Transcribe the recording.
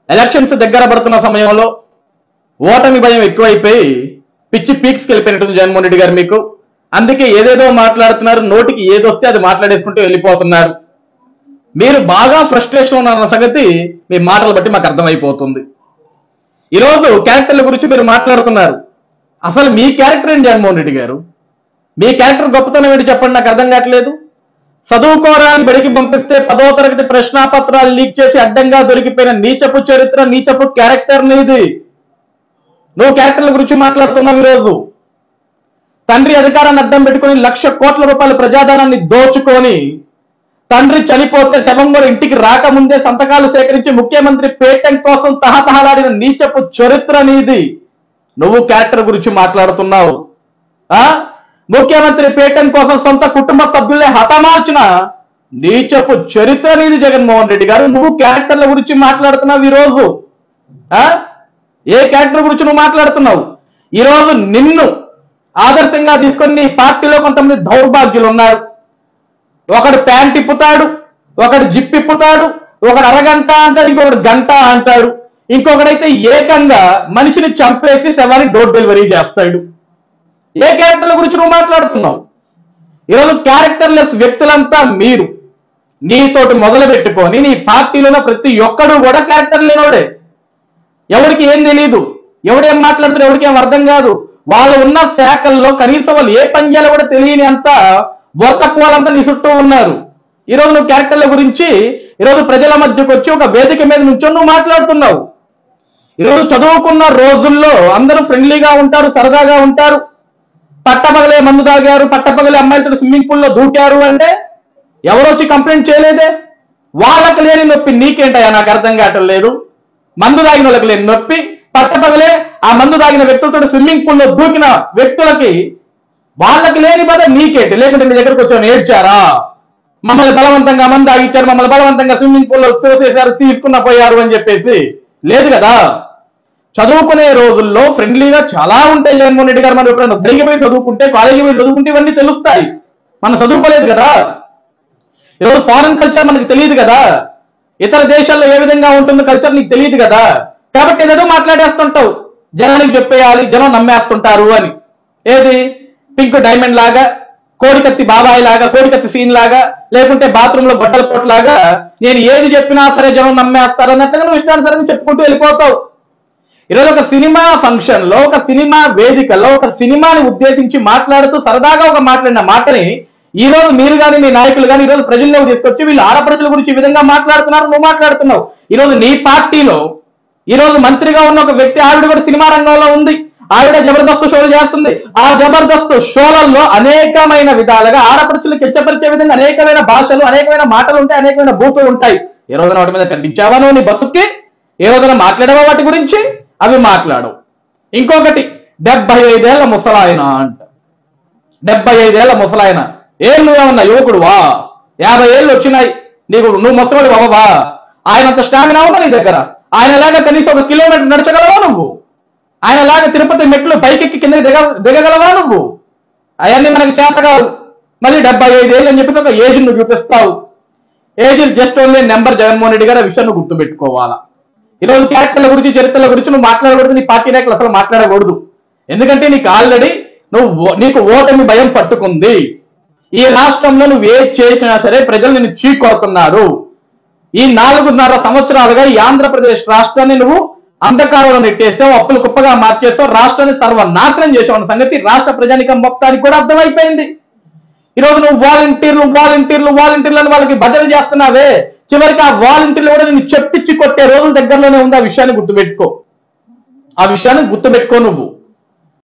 elections దగ్గర పడుతున్న సమయంలో ఓటమి భయం ఎక్కువైపోయి పిచ్చి పీక్స్కి వెళ్ళిపోయినట్టుంది జగన్మోహన్ రెడ్డి గారు మీకు అందుకే ఏదేదో మాట్లాడుతున్నారు నోటికి ఏదొస్తే అది మాట్లాడేసుకుంటూ వెళ్ళిపోతున్నారు మీరు బాగా ఫ్రస్ట్రేషన్ ఉన్న సంగతి మీ మాటలు బట్టి మాకు అర్థమైపోతుంది ఈరోజు క్యారెక్టర్ల గురించి మీరు మాట్లాడుతున్నారు అసలు మీ క్యారెక్టర్ ఏంటి జగన్మోహన్ రెడ్డి గారు మీ క్యారెక్టర్ గొప్పతనం ఏంటి చెప్పండి నాకు అర్థం కావట్లేదు చదువుకోరా అని బడికి పంపిస్తే పదో తరగతి ప్రశ్నాపత్రాలు లీక్ చేసి అడ్డంగా దొరికిపోయిన నీచపు చరిత్ర నీచపు క్యారెక్టర్ నీది నువ్వు క్యారెక్టర్ల గురించి మాట్లాడుతున్నావు ఈరోజు తండ్రి అధికారాన్ని అడ్డం పెట్టుకొని లక్ష కోట్ల రూపాయల ప్రజాధనాన్ని దోచుకొని తండ్రి చనిపోతే శవం కూడా ఇంటికి రాకముందే సంతకాలు సేకరించి ముఖ్యమంత్రి పేటెంట్ కోసం తహతహలాడిన నీచపు చరిత్ర నీది నువ్వు క్యారెక్టర్ గురించి మాట్లాడుతున్నావు ఆ ముఖ్యమంత్రి పేటెంట్ కోసం సొంత కుటుంబ సభ్యులే హతమార్చిన నీచపు చరిత్ర నీది జగన్మోహన్ రెడ్డి గారు నువ్వు క్యారెక్టర్ల గురించి మాట్లాడుతున్నావు ఈరోజు ఆ ఏ క్యారెక్టర్ గురించి నువ్వు మాట్లాడుతున్నావు ఈరోజు నిన్ను ఆదర్శంగా తీసుకొని నీ పార్టీలో కొంతమంది దౌర్భాగ్యులు ఉన్నారు ఒకడు ప్యాంట్ ఇప్పుతాడు ఒకడు జిప్ ఇప్పుతాడు ఒకడు అరగంట అంటాడు ఇంకొకడు గంట అంటాడు ఇంకొకడైతే ఏకంగా మనిషిని చంపేసి శవాన్ని డోర్ డెలివరీ చేస్తాడు ఏ క్యారెక్టర్ల గురించి నువ్వు మాట్లాడుతున్నావు ఈరోజు క్యారెక్టర్లెస్ వ్యక్తులంతా మీరు నీతోటి మొదలు పెట్టుకొని నీ పార్టీలో ఉన్న ప్రతి ఒక్కడు కూడా క్యారెక్టర్ లేనోడే ఎవరికి ఏం తెలియదు ఎవడేం మాట్లాడుతారు ఎవరికి ఏం అర్థం కాదు వాళ్ళు ఉన్న శాఖల్లో కనీసం వాళ్ళు ఏ పని చేయాలో కూడా తెలియని అంత వర్తక్కువాలంతా నీ చుట్టూ ఉన్నారు ఈరోజు నువ్వు క్యారెక్టర్ల గురించి ఈరోజు ప్రజల మధ్యకు వచ్చి ఒక వేదిక మీద నుంచొని నువ్వు మాట్లాడుతున్నావు ఈరోజు చదువుకున్న రోజుల్లో అందరూ ఫ్రెండ్లీగా ఉంటారు సరదాగా ఉంటారు పట్టపగలే మందు తాగారు పట్టపగలే అమ్మాయిలతో స్విమ్మింగ్ పూల్ లో దూకారు అంటే ఎవరు వచ్చి కంప్లైంట్ చేయలేదే వాళ్ళకి లేని నొప్పి నీకేంటయ్యా నాకు అర్థం కావటం లేదు మందు తాగిన వాళ్ళకి లేని నొప్పి పట్టపగలే ఆ మందు తాగిన వ్యక్తులతో స్విమ్మింగ్ పూల్ లో దూకిన వ్యక్తులకి వాళ్ళకి లేని బాధ నీకేంటి లేకుంటే మీ దగ్గరకు వచ్చాను ఏడ్చారా మమ్మల్ని బలవంతంగా మందు తాగిచ్చారు మమ్మల్ని బలవంతంగా స్విమ్మింగ్ పూల్ లో తోసేశారు తీసుకున్న పోయారు అని చెప్పేసి లేదు కదా చదువుకునే రోజుల్లో ఫ్రెండ్లీగా చాలా ఉంటాయి జగన్మోహన్ రెడ్డి గారు మనం ఎప్పుడైనా బడికి పోయి చదువుకుంటే కాలేజీ పోయి చదువుకుంటే ఇవన్నీ తెలుస్తాయి మనం చదువుకోలేదు కదా ఈరోజు ఫారెన్ కల్చర్ మనకు తెలియదు కదా ఇతర దేశాల్లో ఏ విధంగా ఉంటుందో కల్చర్ నీకు తెలియదు కదా కాబట్టి ఏదేదో మాట్లాడేస్తుంటావు జనానికి చెప్పేయాలి జనం నమ్మేస్తుంటారు అని ఏది పింక్ డైమండ్ లాగా కోడికత్తి బాబాయ్ లాగా కోడికత్తి సీన్ లాగా లేకుంటే బాత్రూమ్ లో గొడ్డల పోట్ లాగా నేను ఏది చెప్పినా సరే జనం నమ్మేస్తారు అన్నట్లుగా నువ్వు ఇష్టానుసారంగా చెప్పుకుంటూ వెళ్ళిపోతావు ఈరోజు ఒక సినిమా ఫంక్షన్ లో ఒక సినిమా వేదికలో ఒక సినిమాని ఉద్దేశించి మాట్లాడుతూ సరదాగా ఒక మాట్లాడిన మాటని ఈ రోజు మీరు కానీ మీ నాయకులు కానీ ఈ రోజు ప్రజల్లోకి తీసుకొచ్చి వీళ్ళు ఆడప్రజల గురించి ఈ విధంగా మాట్లాడుతున్నారు నువ్వు మాట్లాడుతున్నావు ఈ రోజు నీ పార్టీలో ఈ రోజు మంత్రిగా ఉన్న ఒక వ్యక్తి ఆవిడ కూడా సినిమా రంగంలో ఉంది ఆవిడ జబర్దస్త్ షోలు చేస్తుంది ఆ జబర్దస్త్ షోలలో అనేకమైన విధాలుగా ఆడపడుచులు కిచ్చపరిచే విధంగా అనేకమైన భాషలు అనేకమైన మాటలు ఉంటాయి అనేకమైన బూతులు ఉంటాయి ఏ రోజున వాటి మీద ఖండించావా నువ్వు నీ బతుక్కి ఏ రోజున మాట్లాడావా వాటి గురించి అవి మాట్లాడవు ఇంకొకటి డెబ్బై ఐదేళ్ల ముసలాయన అంట డెబ్బై ఐదేళ్ల ముసలాయన ఏం నువ్వేమన్నా యువకుడువా యాభై ఏళ్ళు వచ్చినాయి నీకు నువ్వు ముసలాడు అవ్వవా ఆయనంత స్టామినా ఉందా నీ దగ్గర ఆయనలాగా కనీసం ఒక కిలోమీటర్ నడచగలవా నువ్వు ఆయనలాగా తిరుపతి మెట్లు పైకెక్కి కిందకి దిగ దిగగలవా నువ్వు అవన్నీ మనకి చేత కాదు మళ్ళీ డెబ్బై ఐదేళ్ళు అని చెప్పేసి ఒక ఏజ్ నువ్వు చూపిస్తావు age just only number Jaganmohan Reddy garu ఆ విషయం నువ్వు గుర్తుపెట్టుకోవాలా ఈరోజు క్యారెక్టర్ల గురించి చరిత్రల గురించి నువ్వు మాట్లాడకూడదు నీ పార్టీ నాయకులు అసలు మాట్లాడకూడదు ఎందుకంటే నీకు ఆల్రెడీ నువ్వు ఓ- నీకు ఓటమి భయం పట్టుకుంది ఈ రాష్ట్రంలో నువ్వు ఏ చేసినా సరే ప్రజలు నిన్ను చీకొడుతున్నారు ఈ నాలుగున్నర సంవత్సరాలుగా ఈ ఆంధ్రప్రదేశ్ రాష్ట్రాన్ని నువ్వు అంధకారంలో నెట్టేసావు అప్పులు కుప్పగా మార్చేసావు రాష్ట్రాన్ని సర్వనాశనం చేసావు అన్న సంగతి రాష్ట్ర ప్రజానికం మొత్తానికి కూడా అర్థమైపోయింది ఈరోజు నువ్వు వాలంటీర్లు వాలంటీర్లు వాలంటీర్లు అని వాళ్ళకి బదిలీ చేస్తున్నావే చివరికి ఆ వాలంటీర్లు కూడా నేను చెప్పించి కొట్టే రోజుల దగ్గరలోనే ఉంది ఆ విషయాన్ని గుర్తుపెట్టుకో ఆ విషయాన్ని గుర్తుపెట్టుకో నువ్వు